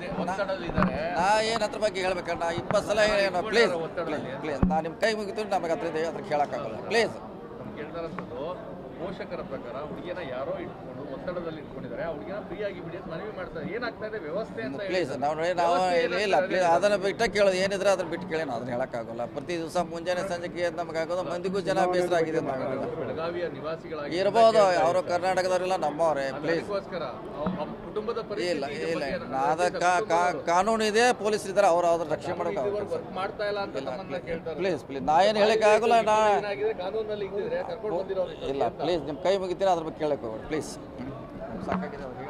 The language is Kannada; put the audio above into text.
ಇದೆ ಒತ್ತಡದಲ್ಲಿದ್ದಾರೆ ನಾ ಏನು ಅದ್ರ ಬಗ್ಗೆ ಹೇಳ್ಬೇಕಣ್ಣ ಇಪ್ಪತ್ತು ಸಲ ಹೇಳಿ ಪ್ಲೀಸ್ ಪ್ಲೀಸ್ ಪ್ಲೀಸ್ ನಾ ನಿಮ್ಮ ಕೈ ಮುಗಿತು ನಮಗೆ ಅದ್ರಿಂದ ಅದ್ರ ಕೇಳೋಕ್ಕಾಗಲ್ಲ ಪ್ಲೀಸ್ ನಮ್ಗೆ ಕೇಳ್ತಾರಂಥದ್ದು ಪೋಷಕರ ಪ್ರಕಾರ ಹುಡುಗಿನ ಯಾರೋ ಇಟ್ಕೊಂಡು ಒತ್ತಡದಲ್ಲಿ ಇಟ್ಕೊಂಡಿದ್ದಾರೆ ಆ ಹುಡುಗಿನ ಫ್ರೀ ಆಗಿ ಬಿಡಿ ಅಂತ ಮನವಿ ಮಾಡ್ತಾರೆ ಏನಾಗ್ತಾ ಇದೆ ವ್ಯವಸ್ಥೆ ಅಂತ ಪ್ಲೀಸ್ ಹೇಳ್ತಾರೆ. ನಾವು ನೋಡಿ ನಾವು ವ್ಯವಸ್ಥೆ ಇಲ್ಲ ಇಲ್ಲ ಏನಾಗ್ತಾ ಪ್ಲೀಸ್ ಇದೆ? ಅದನ್ನು ಬಿಟ್ಟು ಕೇಳೋದು ಏನಿದ್ರೆ ಅದನ್ನ ಬಿಟ್ಟು ಕೇಳಿ ನಾವು ಅದನ್ನ ಹೇಳೋಕ್ಕಾಗಲ್ಲ ಪ್ರತಿ ದಿವಸ ಮುಂಜಾನೆ ಸಂಜೆಗೆ ನಮಗಾಗೋದು ಮಂದಿಗೂ ಜನ ಬೇಸರ ಆಗಿದೆ ನಮಗೆಲ್ಲ. ಬೆಳಗಾವಿಯ ನಿವಾಸಿಗಳಾಗಿ ಇರ್ಬೋದು ಅವರು ಕರ್ನಾಟಕದವರೆಲ್ಲ ನಮ್ಮವರೇ ಪ್ಲೀಸ್ ಅದಕ್ಕೋಸ್ಕರ ಅವ್- ಅವ್ರ ಕುಟುಂಬದ ಇಲ್ಲ ಪರಿಸ್ಥಿತಿ ಇಲ್ಲ ಬಗ್ಗೆ ನಾ ಅದ ಕಾ- ಕಾ- ಕಾನೂನು ಇದೆ ಪೊಲೀಸ್ ಇದ್ದಾರೆ ಅವ್ರು ಅದ್ರ ರಕ್ಷಣೆ ಮಾಡೋಕ್ಕಾಗಲ್ಲ ಇದುವರೆಗೂ ವರ್ಕ್ ಮಾಡ್ತಾ ಇಲ್ಲ ಅಂತ ನಮ್ಮನ್ನ ಕೇಳ್ತಾರೆ ಪ್ಲೀಸ್ ಪ್ಲೀಸ್ ನಾ ಏನು ಹೇಳೋಕ್ಕಾಗಲ್ಲ ನಾ ಏನಾಗಿದೆ ಕಾನೂನಲ್ಲಿ ಇದ್ದಿದ್ರೆ ಕರ್ಕೊಂಡು ಬಂದಿರೋರು ಇಲ್ಲ ಪ್ಲೀಸ್ ನಿಮ್ಮ ಕೈ ಮುಗಿತೀನಿ ಅದ್ರ ಬಗ್ಗೆ ಕೇಳಕ್ಕೆ ಹೋಗ್ಬೇಡಿ ಪ್ಲೀಸ್ ಸಾಕಾಗಿದೆ ಅವ್ರಿಗೆ